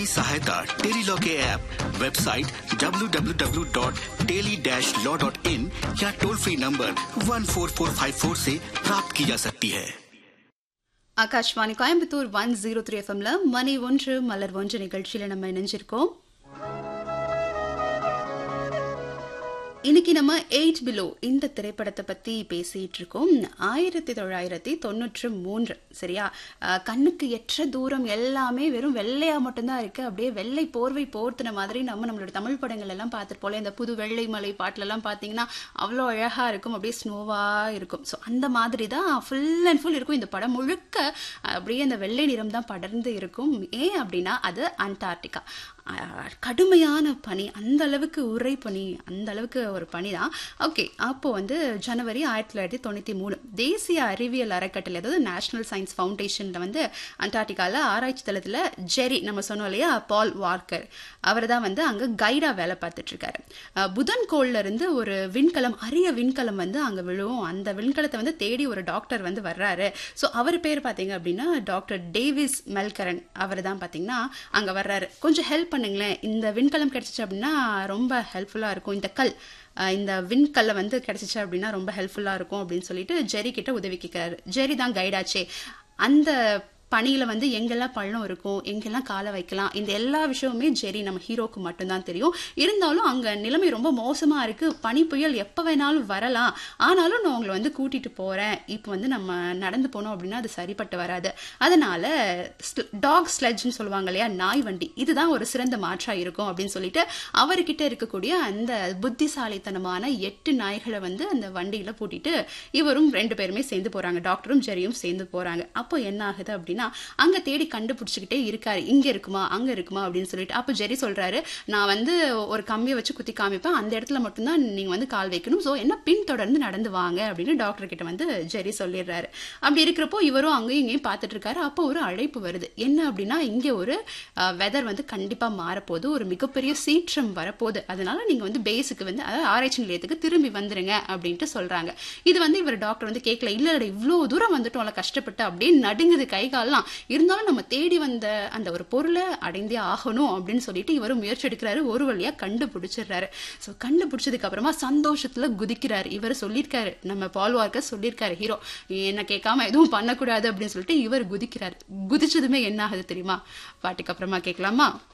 कानूनी सहायता टेलीलॉ के ऐप वेबसाइट www.teli-law.in या टोल फ्री नंबर 14454 से प्राप्त की जा सकती है Akashvani Coimbatore one zero three எஃப்எம்ல மணி ஒன்று மலர் ஒன்று நிகழ்ச்சியில நம்ம இணைஞ்சிருக்கோம் இன்னைக்கு நம்ம எயிட் பிலோ இந்த திரைப்படத்தை பத்தி பேசிட்டு இருக்கோம் ஆயிரத்தி தொள்ளாயிரத்தி தொண்ணூற்று மூன்று சரியா அஹ், கண்ணுக்கு எற்ற தூரம் எல்லாமே வெறும் வெள்ளையா மட்டும்தான் இருக்கு அப்படியே வெள்ளை போர்வை போர்த்தின மாதிரி நம்ம நம்மளோட தமிழ் படங்கள் எல்லாம் பார்த்துட்டு போல இந்த புது வெள்ளை மலை பாட்டுல எல்லாம் பாத்தீங்கன்னா அவ்வளோ அழகா இருக்கும் அப்படியே ஸ்னோவா இருக்கும் ஸோ அந்த மாதிரி தான் ஃபுல் அண்ட் ஃபுல் இருக்கும் இந்த படம் முழுக்க அப்படியே அந்த வெள்ளை நிறம் தான் படர்ந்து இருக்கும் ஏன் அப்படின்னா அது அண்டார்டிகா அஹ், கடுமையான பனி அந்த அளவுக்கு உரை பனி அந்த அளவுக்கு ஒரு பனி தான் ஓகே அப்போ வந்து ஜனவரி ஆயிரத்தி தொள்ளாயிரத்தி தொண்ணூற்றி மூணு தேசிய அறிவியல் அறக்கட்டளை அதாவது நேஷனல் சயின்ஸ் ஃபவுண்டேஷனில் வந்து அண்டார்டிகாவில் ஆராய்ச்சி தளத்தில் ஜெரி நம்ம சொன்னோம் இல்லையா பால் வார்க்கர் அவர் தான் வந்து அங்கே கைடாக வேலை பார்த்துட்டு இருக்காரு அஹ், புதன் கோள்ல இருந்து ஒரு விண்கலம் அரிய விண்கலம் வந்து அங்கே விழுவும் அந்த விண்கலத்தை வந்து தேடி ஒரு டாக்டர் வந்து வர்றாரு ஸோ அவர் பேர் பார்த்தீங்க அப்படின்னா டாக்டர் டேவிஸ் மெல்கரன் அவர் தான் பார்த்தீங்கன்னா அங்கே வர்றாரு கொஞ்சம் ஹெல்ப் பண்ணுங்களேன் இந்த விண்கலம் கிடைச்சிச்சு அப்படின்னா ரொம்ப ஹெல்ப்ஃபுல்லாக இருக்கும் இந்த கல் அஹ் இந்த விண்கல்ல வந்து கிடைச்சிச்சு அப்படின்னா ரொம்ப ஹெல்ப்ஃபுல்லாக இருக்கும் அப்படின்னு சொல்லிட்டு ஜெரி கிட்ட உதவி கேட்கிறாரு ஜெரி தான் கைடாச்சே அந்த பனியில வந்து எங்கெல்லாம் பள்ளம் இருக்கும் எங்கெல்லாம் காலை வைக்கலாம் இந்த எல்லா விஷயமுமே ஜெரி நம்ம ஹீரோக்கு மட்டும்தான் தெரியும் இருந்தாலும் அங்க நிலைமை ரொம்ப மோசமா இருக்கு பனி புயல் எப்ப வேணாலும் வரலாம் ஆனாலும் நான் உங்களை வந்து கூட்டிட்டு போறேன் இப்போ வந்து நம்ம நடந்து போனோம் அப்படின்னா அது சரிப்பட்டு வராது அதனால டாக் ஸ்லெட்ஜ்னு சொல்லுவாங்க இல்லையா நாய் வண்டி இதுதான் ஒரு சிறந்த மாற்றா இருக்கும் அப்படின்னு சொல்லிட்டு அவர்கிட்ட இருக்கக்கூடிய அந்த புத்திசாலித்தனமான எட்டு நாய்களை வந்து அந்த வண்டியில பூட்டிட்டு இவரும் ரெண்டு பேருமே சேர்ந்து போறாங்க டாக்டரும் ஜெரியும் சேர்ந்து போறாங்க அப்போ என்ன ஆகுது அப்படின்னா அங்க தேடி கண்டுபிடிச்சுக்கிட்டே இருக்காரு இங்க இருக்குமா அங்க இருக்குமா அப்படின்னு சொல்லிட்டு அப்போ ஜெரி சொல்றாரு நான் வந்து ஒரு கம்பியை வச்சு குத்தி காமிப்பேன் அந்த இடத்துல மட்டும்தான் நீங்க வந்து கால் வைக்கணும் ஸோ என்ன பின்தொடர்ந்து நடந்து வாங்க அப்படின்னு டாக்டர் கிட்ட வந்து ஜெரி சொல்லிடுறாரு அப்படி இருக்கிறப்போ இவரும் அங்கேயும் இங்கேயும் பார்த்துட்டு இருக்காரு அப்போ ஒரு அழைப்பு வருது என்ன அப்படின்னா இங்க ஒரு வெதர் வந்து கண்டிப்பா மாறப்போகுது ஒரு மிகப்பெரிய சீற்றம் வரப்போகுது அதனால நீங்க வந்து பேஸுக்கு வந்து அதாவது ஆராய்ச்சி நிலையத்துக்கு திரும்பி வந்துருங்க அப்படின்ட்டு சொல்றாங்க இது வந்து இவர் டாக்டர் வந்து கேட்கல இல்ல இல்ல இவ்வளவு தூரம் வந்துட்டோம்ல கஷ்டப்பட்டு அப்படியே நடுங்குது கை கால்லாம் இருந்தாலும் நம்ம தேடி வந்த அந்த ஒரு பொருளை அடைந்தே ஆகணும் அப்படின்னு சொல்லிட்டு இவரும் முயற்சி எடுக்கிறாரு ஒரு வழியா கண்டுபிடிச்சிடுறாரு ஸோ கண்டுபிடிச்சதுக்கு அப்புறமா சந்தோஷத்துல குதிக்கிறாரு இவர் சொல்லியிருக்காரு நம்ம பால் வார்க்கர் சொல்லியிருக்காரு ஹீரோ என்ன கேட்காம எதுவும் பண்ணக்கூடாது அப்படின்னு சொல்லிட்டு இவர் குதிக்கிறாரு குதிச்சதுமே என்ன ஆகுது தெரியுமா பாட்டுக்கு அப்புறமா கேட்கலாமா